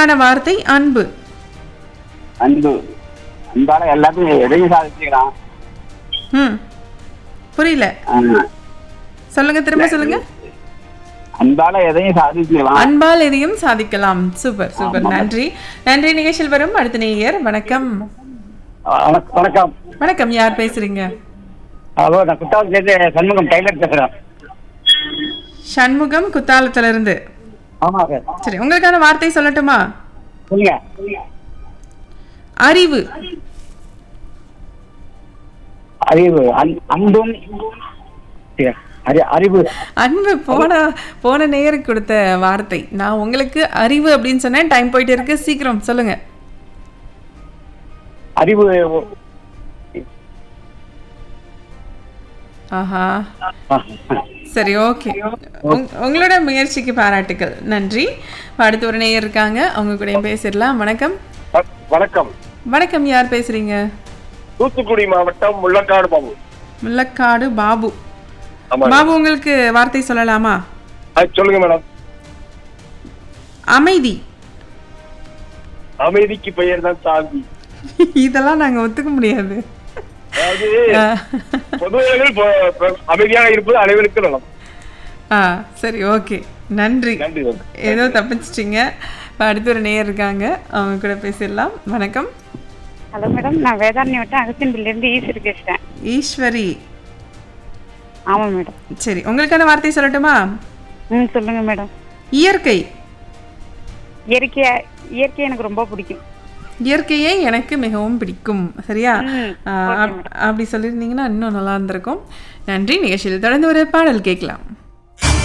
உங்களுக்கான வார்த்தை அன்பு அன்பு அன்பால எல்லாத்தையும் எதையும் சாதிச்சுக்கலாம் ம் புரியல சொல்லுங்க திரும்ப சொல்லுங்க அன்பால எதையும் சாதிச்சுக்கலாம் அன்பால் எதையும் சாதிக்கலாம் சூப்பர் சூப்பர் நன்றி நன்றி நிகழ்ச்சியில் வரும் அடுத்த நேயர் வணக்கம் வணக்கம் வணக்கம் யார் பேசுறீங்க அதோ நான் குத்தாலத்துலேருந்து சண்முகம் டைலர் பேசுறேன் சண்முகம் குத்தாலத்துல இருந்து ஆமா சார் சரி உங்களுக்கான வார்த்தை சொல்லட்டுமா சொல்லுங்க அறிவு அறிவு அன்- அன்பும் அறி- அறிவு அன்பு போன போன நேயருக்கு கொடுத்த வார்த்தை நான் உங்களுக்கு அறிவு அப்படின்னு சொன்னேன் டைம் போயிட்டு இருக்கு சீக்கிரம் சொல்லுங்க அறிவு ஆஹா சரி ஓகே உங்களோட முயற்சிக்கு பாராட்டுக்கள் நன்றி அடுத்து ஒரு நேயர் இருக்காங்க அவங்க கூட பேசிடலாம் வணக்கம் வணக்கம் வணக்கம் யார் பேசுறீங்க தூத்துக்குடி மாவட்டம் முள்ளக்காடு பாபு முள்ளக்காடு பாபு ஆமா பாபு உங்களுக்கு வார்த்தை சொல்லலாமா அது சொல்லுங்க மேடம் அமைதி அமைதிக்கு பெயர் தான் சாந்தி இதெல்லாம் நாங்க ஒத்துக்க முடியாது அதாவது ஆஹ். பொதுவாக பொ- பொ- அமைதியாக இருப்பது அனைவருக்கும் நலம் ஆ சரி ஓகே நன்றி நன்றி மேம். ஏதோ தப்பிச்சிட்டிங்க இப்ப அடுத்து ஒரு நேயர் இருக்காங்க அவங்க கூட பேசிடலாம் வணக்கம் ஹலோ மேடம் நான் வேதாரண்யம் வட்டம் அகஸ்தின்பில்லேருந்து ஈஸ்வரி பேசுகிறேன் ஈஸ்வரி ஆமாம் மேடம் சரி உங்களுக்கான வார்த்தை சொல்லட்டுமா ம் சொல்லுங்க மேடம் இயற்கை இயற்கையா இயற்கை எனக்கு ரொம்ப பிடிக்கும் இயற்கையே எனக்கு மிகவும் பிடிக்கும் சரியா ம், ஆ, அப்- அப்படி சொல்லியிருந்தீங்கன்னா இன்னும் நல்லா இருந்திருக்கும் நன்றி நிகழ்ச்சியில் தொடர்ந்து ஒரு பாடல் கேட்கலாம்